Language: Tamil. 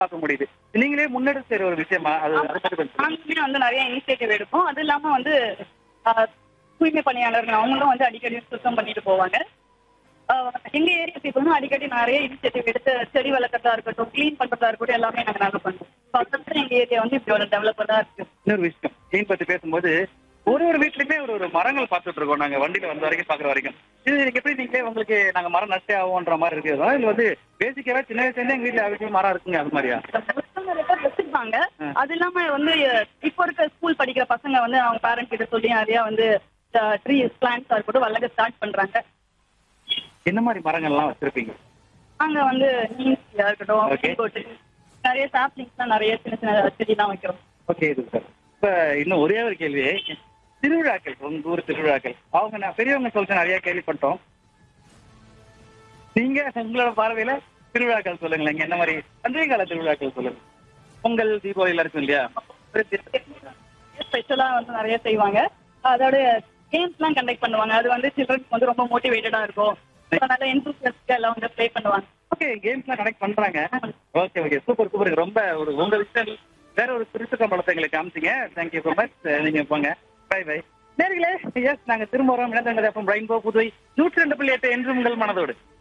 பார்க்க முடியுது நீங்களே முன்னெடுத்து செய்யற ஒரு விஷயமா அது அதை பத்தி கொஞ்சம் சொல்லுங்க. நாங்களுமே வந்து நிறைய இனிஷியேட்டிவ் எடுப்போம் அது இல்லாம வந்து ஆஹ், தூய்மை பணியாளர்கள் அவங்களும் வந்து அடிக்கடி சுத்தம் பண்ணிட்டு போவாங்க ஆஹ், எங்க ஏரியா பீப்புளும் அடிக்கடி நிறைய இனிஷியேட்டிவ் எடுத்து செடி வளர்க்கறதா இருக்கட்டும் க்ளீன் பண்றதா இருக்கட்டும் எல்லாமே நாங்க நாங்க பண்ணுவோம் பக்கத்துல எங்க ஏரியா வந்து இப்படி ஒரு டெவலப்படா இருக்கு இன்னொரு விஷயம் மீன் பத்தி பேசும்போது ஒரு ஒரு வீட்லயுமே ஒரு ஒரு மரங்கள் பார்த்துட்டு இருக்கோம் நாங்க வண்டியில வந்த வரைக்கும் பாக்குற வரைக்கும் இது நீங்க எப்படி நீங்களே உங்களுக்கு நாங்க மரம் நட்டே ஆகும்ன்ற மாதிரி இருக்குதா இல்ல வந்து பேசிக்காவே சின்ன வயசுல இருந்தே எங்க வீட்டுல வீட்லயும் மரம் இருக்குங்க அது மாதிரியா வச்சிருப்பாங்க அது இல்லாம வந்து இப்போ இருக்க ஸ்கூல் படிக்கிற பசங்க வந்து அவங்க பேரண்ட்ஸ் கிட்ட சொல்லி நிறைய வந்து ட்ரீஸ் பிளான்ஸ் இருக்கட்டும் வளர்க்க ஸ்டார்ட் பண்றாங்க என்ன மாதிரி மரங்கள்லாம் வச்சிருப்பீங்க நாங்க வந்து நீம்ஸா இருக்கட்டும் Okay. goat, நிறைய சாப்லிங்ஸ்லாம் நிறைய சின்ன சின்ன செடிலாம் வைக்கிறோம் ஓகே இது சார் இப்ப இன்னும் ஒரே ஒரு கேள்வி திருவிழாக்கள் உங்க ஊர் திருவிழாக்கள் அவங்க நான் பெரியவங்க சொல்லிட்டு நிறைய கேள்விப்பட்டோம் நீங்க உங்களோட பார்வையில திருவிழாக்கள் சொல்லுங்களேன் இங்க என்ன மாதிரி பண்டிகை கால திருவிழாக்கள் சொல்லுங்க பொங்கல் தீபாவளி எல்லாம் இருக்கும் இல்லையா ஸ்பெஷலா வந்து நிறைய செய்வாங்க அதோட கேம்ஸ் எல்லாம் கண்டக்ட் பண்ணுவாங்க அது வந்து சில்ட்ரன்ஸ் வந்து ரொம்ப மோட்டிவேட்டடா இருக்கும் அதனால என்தூசியஸ்டா எல்லாம் வந்து ப்ளே பண்ணுவாங்க ஓகே கேம்ஸ்லாம் கனெக்ட் பண்றாங்க ஓகே ஓகே சூப்பர் சூப்பர் ரொம்ப ஒரு உங்க விஷயம் வேற ஒரு திருத்த படத்தை எங்களுக்கு காமிச்சிங்க தேங்க்யூ ஸோ மச் நீங்க போங்க பை பை நேர்களே எஸ் நாங்க திரும்ப வரோம் இணைந்தங்கள் எஃப்எம் ரெயின்போ புதுவை நூற்றி ரெண்டு புள்ளி எட்டு என்று உங்கள் மனதோடு